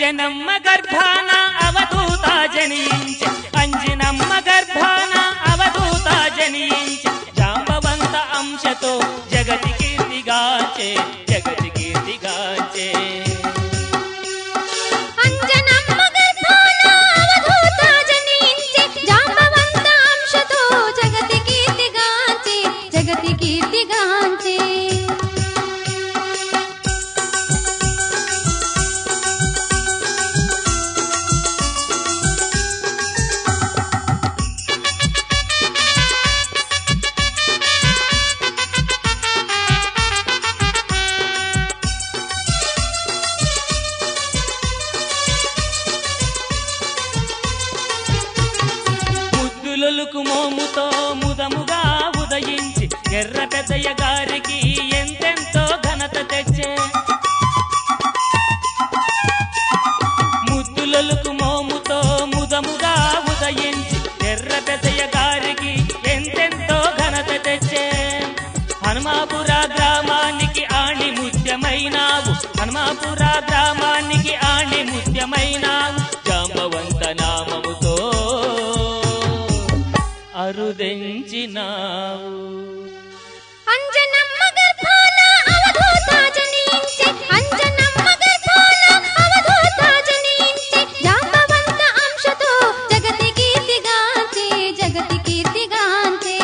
అంజనమ్మ గర్భాన అవధూత జనించే అంజనమ్మ గర్భాన అవధూత జనించే జాంబవంత అంశతో జగతి కీర్తిగాచే జగతి కీర్తిగాచే అంజనమ్మ గర్భాన అవధూత జనించే జాంబవంత అంశతో జగతి కీర్తిగాంచే జగతి కీర్తిగాంచే ముద్దులొలుకు మోముతో ముదముగా ఉదయించి ఎర్ర పెద్దయ్య గారికి ఎంతెంతో ఘనత తెచ్చే ముద్దులొలుకు మోముతో ముదముగా ఉదయించి ఎర్ర పెద్దయ్య గారికి ఎంతెంతో ఘనత తెచ్చే హనుమాపుర గ్రామానికి ఆణి ముత్యమైనావు హనుమాపుర గ్రామానికి ఆణి ముత్యమైనావు జాంబవంత నామముతో అరుదెంచినావు అంజనమ్మ గర్భాన అవధూత జనించే అంజనమ్మ గర్భాన అవధూత జనించే జాంబవంత అంశతో జగతి కీర్తిగాంచే జగతి కీర్తిగాంచే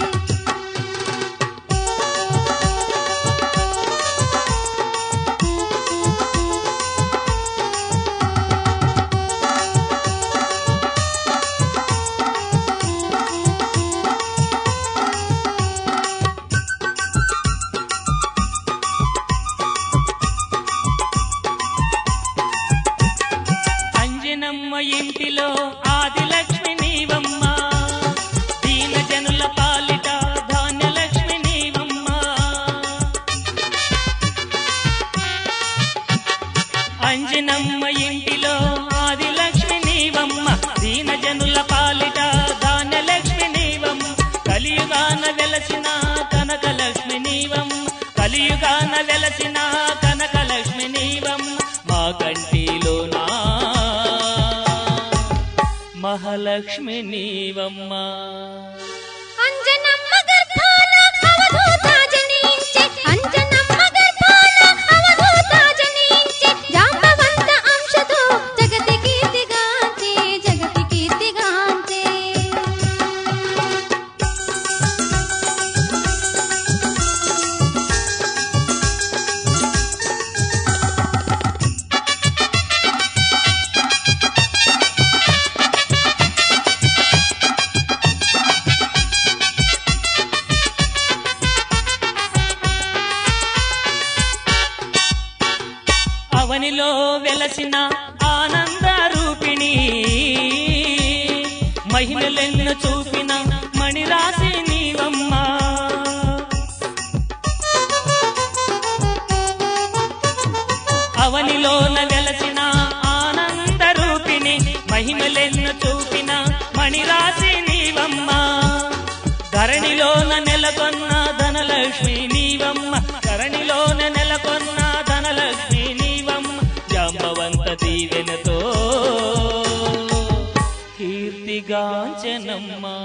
అంజనమ్మ ఇంటిలో ఆదిలక్ష్మి నీవమ్మ దీన జనుల పాలిట ధాన్యలక్ష్మి నీవమ్మ అంజనమ్మ ఇంటిలో ఆదిలక్ష్మి నీవమ్మ దీన జనుల పాలిట ధాన్యలక్ష్మి నీవమ్మ కలియుగాన వెలసిన కనకలక్ష్మి నీవమ్మ కలియుగాన వెలసిన కనకలక్ష్మి నీవమ్మ మా కంటిలోనా మహాలక్ష్మి నీవమ్మ అంజనమ్మ గర్భాన అవధూత జనించే అంజనమ్మ గర్భాన అవధూత జనించే జాంబవంత అంశతో జగతి కీర్తిగాంచే జగతి కీర్తిగాంచే అవనిలో వెలసిన ఆనంద రూపిణి మహిమలెన్ను చూపిన మణిరాశి నీవమ్మ అవనిలోన వెలసిన ఆనంద రూపిణి మహిమలెన్ను చూపిన మణిరాశి నీవమ్మ ధరణిలోన నెలకొన్న ధనలక్ష్మి నీవమ్మ ధరణిలోన నెలకొన్న ధనలక్ష్మి నీవమ్మ జాంబవంత దీవెనతో కీర్తిగాంచనమ్మ